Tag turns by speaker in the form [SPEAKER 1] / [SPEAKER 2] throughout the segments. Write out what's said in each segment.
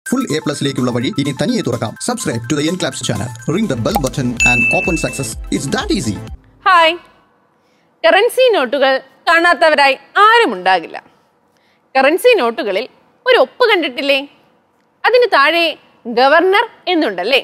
[SPEAKER 1] full A പ്ലസിലേക്കുള്ള വഴി ഇനി തനിയെ തുറക്കാം subscribe to the Enclaps channel ring the bell button and open success it's that easy
[SPEAKER 2] hi currency നോട്ടുകൾ കാണാത്തവരായി ആരും ഉണ്ടാകില്ല കറൻസി നോട്ടുകളിൽ ഒരു ഒപ്പ് കണ്ടിട്ടില്ലേ അതിന് താഴെ ഗവർണർ എന്നുണ്ടല്ലേ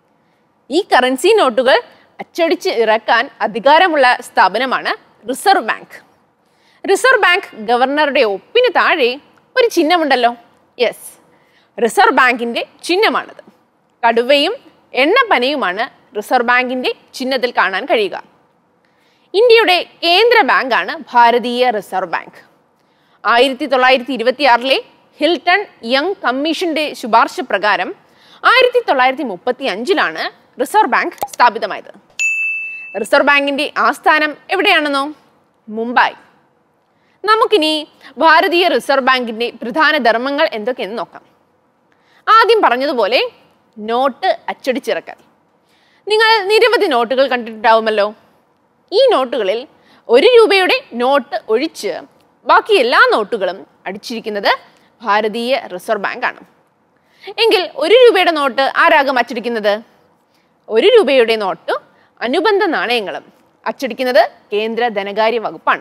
[SPEAKER 2] ഈ കറൻസി നോട്ടുകൾ അച്ചടിച്ച് ഇറക്കാൻ അധികാരമുള്ള സ്ഥാപനമാണ് റിസർവ് ബാങ്ക് റിസർവ് ബാങ്ക് ഗവർണറുടെ ഒപ്പിന് താഴെ ഒരു ചിഹ്നമുണ്ടല്ലോ യെസ് റിസർവ് ബാങ്കിന്റെ ചിഹ്നമാണത് കടുവയും എണ്ണപ്പനയുമാണ് റിസർവ് ബാങ്കിന്റെ ചിഹ്നത്തിൽ കാണാൻ കഴിയുക ഇന്ത്യയുടെ കേന്ദ്ര ബാങ്കാണ് ഭാരതീയ റിസർവ് ബാങ്ക് ആയിരത്തി തൊള്ളായിരത്തി ഇരുപത്തി ആറിലെ ഹിൽട്ടൺ യങ് കമ്മീഷന്റെ ശുപാർശ പ്രകാരം ആയിരത്തി തൊള്ളായിരത്തി മുപ്പത്തി അഞ്ചിലാണ് റിസർവ് ബാങ്ക് സ്ഥാപിതമായത് റിസർവ് ബാങ്കിന്റെ ആസ്ഥാനം എവിടെയാണെന്നോ മുംബൈ നമുക്കിനി ഭാരതീയ റിസർവ് ബാങ്കിന്റെ പ്രധാന ധർമ്മങ്ങൾ എന്തൊക്കെയെന്ന് നോക്കാം ആദ്യം പറഞ്ഞതുപോലെ നോട്ട് അച്ചടിച്ചിറക്കൽ നിങ്ങൾ നിരവധി നോട്ടുകൾ കണ്ടിട്ടുണ്ടാവുമല്ലോ ഈ നോട്ടുകളിൽ ഒരു രൂപയുടെ നോട്ട് ഒഴിച്ച് ബാക്കി എല്ലാ നോട്ടുകളും അടിച്ചിരിക്കുന്നത് ഭാരതീയ റിസർവ് ബാങ്കാണ് എങ്കിൽ ഒരു രൂപയുടെ നോട്ട് ആരാകും അച്ചടിക്കുന്നത് ഒരു രൂപയുടെ നോട്ട് അനുബന്ധ നാണയങ്ങളും അച്ചടിക്കുന്നത് കേന്ദ്ര ധനകാര്യ വകുപ്പാണ്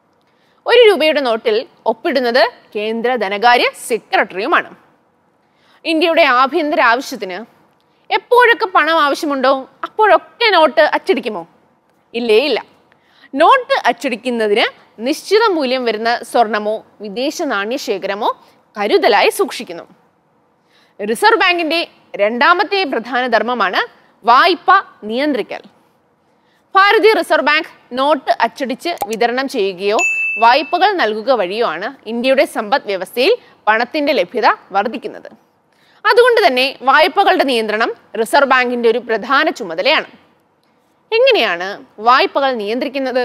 [SPEAKER 2] ഒരു രൂപയുടെ നോട്ടിൽ ഒപ്പിടുന്നത് കേന്ദ്ര ധനകാര്യ സെക്രട്ടറിയുമാണ് ഇന്ത്യയുടെ ആഭ്യന്തര ആവശ്യത്തിന് എപ്പോഴൊക്കെ പണം ആവശ്യമുണ്ടോ അപ്പോഴൊക്കെ നോട്ട് അച്ചടിക്കുമോ ഇല്ലേ ഇല്ല നോട്ട് അച്ചടിക്കുന്നതിന് നിശ്ചിത മൂല്യം വരുന്ന സ്വർണമോ വിദേശ നാണ്യശേഖരമോ കരുതലായി സൂക്ഷിക്കുന്നു റിസർവ് ബാങ്കിന്റെ രണ്ടാമത്തെ പ്രധാന ധർമ്മമാണ് വായ്പ നിയന്ത്രിക്കൽ ഭാരതീയ റിസർവ് ബാങ്ക് നോട്ട് അച്ചടിച്ച് വിതരണം ചെയ്യുകയോ വായ്പകൾ നൽകുക വഴിയോ ആണ് ഇന്ത്യയുടെ സമ്പദ് വ്യവസ്ഥയിൽ പണത്തിന്റെ ലഭ്യത വർദ്ധിക്കുന്നത് അതുകൊണ്ട് തന്നെ വായ്പകളുടെ നിയന്ത്രണം റിസർവ് ബാങ്കിന്റെ ഒരു പ്രധാന ചുമതലയാണ് എങ്ങനെയാണ് വായ്പകൾ നിയന്ത്രിക്കുന്നത്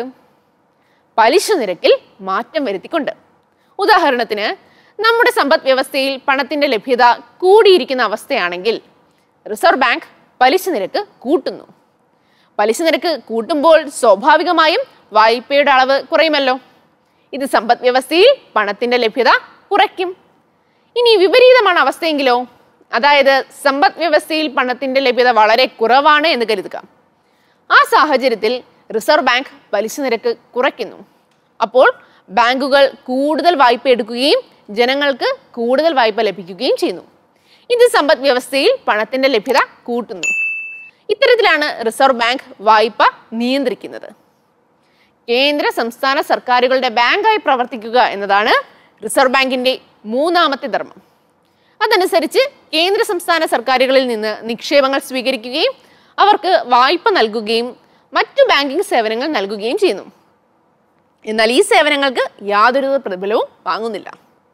[SPEAKER 2] പലിശ നിരക്കിൽ മാറ്റം വരുത്തിക്കൊണ്ട് ഉദാഹരണത്തിന് നമ്മുടെ സമ്പദ് വ്യവസ്ഥയിൽ പണത്തിന്റെ ലഭ്യത കൂടിയിരിക്കുന്ന അവസ്ഥയാണെങ്കിൽ റിസർവ് ബാങ്ക് പലിശ നിരക്ക് കൂട്ടുന്നു പലിശ നിരക്ക് കൂട്ടുമ്പോൾ സ്വാഭാവികമായും വായ്പയുടെ അളവ് കുറയുമല്ലോ ഇത് സമ്പദ് വ്യവസ്ഥയിൽ പണത്തിന്റെ ലഭ്യത കുറയ്ക്കും ഇനി വിപരീതമാണ് അവസ്ഥയെങ്കിലോ അതായത് സമ്പദ് വ്യവസ്ഥയിൽ പണത്തിന്റെ ലഭ്യത വളരെ കുറവാണ് എന്ന് കരുതുക ആ സാഹചര്യത്തിൽ റിസർവ് ബാങ്ക് പലിശ നിരക്ക് കുറയ്ക്കുന്നു അപ്പോൾ ബാങ്കുകൾ കൂടുതൽ വായ്പ എടുക്കുകയും ജനങ്ങൾക്ക് കൂടുതൽ വായ്പ ലഭിക്കുകയും ചെയ്യുന്നു ഇത് സമ്പദ് വ്യവസ്ഥയിൽ പണത്തിന്റെ ലഭ്യത കൂട്ടുന്നു ഇത്തരത്തിലാണ് റിസർവ് ബാങ്ക് വായ്പ നിയന്ത്രിക്കുന്നത് കേന്ദ്ര സംസ്ഥാന സർക്കാരുകളുടെ ബാങ്കായി പ്രവർത്തിക്കുക എന്നതാണ് റിസർവ് ബാങ്കിന്റെ മൂന്നാമത്തെ ധർമ്മം അതനുസരിച്ച് കേന്ദ്ര സംസ്ഥാന സർക്കാരുകളിൽ നിന്ന് നിക്ഷേപങ്ങൾ സ്വീകരിക്കുകയും അവർക്ക് വായ്പ നൽകുകയും മറ്റു ബാങ്കിംഗ് സേവനങ്ങൾ നൽകുകയും ചെയ്യുന്നു എന്നാൽ ഈ സേവനങ്ങൾക്ക് യാതൊരു പ്രതിഫലവും വാങ്ങുന്നില്ല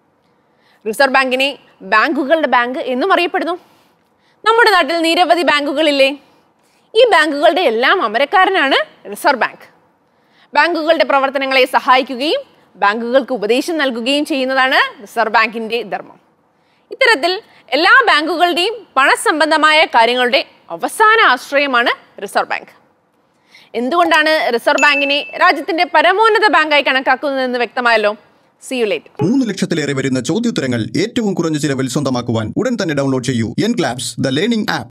[SPEAKER 2] റിസർവ് ബാങ്കിനെ ബാങ്കുകളുടെ ബാങ്ക് എന്നും അറിയപ്പെടുന്നു നമ്മുടെ നാട്ടിൽ നിരവധി ബാങ്കുകളില്ലേ ഈ ബാങ്കുകളുടെ എല്ലാം അമരക്കാരനാണ് റിസർവ് ബാങ്ക് ബാങ്കുകളുടെ പ്രവർത്തനങ്ങളെ സഹായിക്കുകയും ബാങ്കുകൾക്ക് ഉപദേശം നൽകുകയും ചെയ്യുന്നതാണ് റിസർവ് ബാങ്കിന്റെ ധർമ്മം ഇത്തരത്തിൽ എല്ലാ ബാങ്കുകളുടെയും പണസംബന്ധമായ കാര്യങ്ങളുടെ അവസാന ആശ്രയമാണ് റിസർവ് ബാങ്ക് എന്തുകൊണ്ടാണ് റിസർവ് ബാങ്കിനെ രാജ്യത്തിന്റെ പരമോന്നത ബാങ്കായി കണക്കാക്കുന്നതെന്ന് വ്യക്തമായല്ലോ സി യു ലേറ്റ്
[SPEAKER 1] മൂന്ന് ലക്ഷത്തിലേറെ വരുന്ന ചോദ്യോത്തരങ്ങൾ ഏറ്റവും കുറഞ്ഞ ചിലവിൽ സ്വന്തമാക്കുവാൻ ഉടൻ തന്നെ ഡൗൺലോഡ് ചെയ്യൂ Enclaps the learning app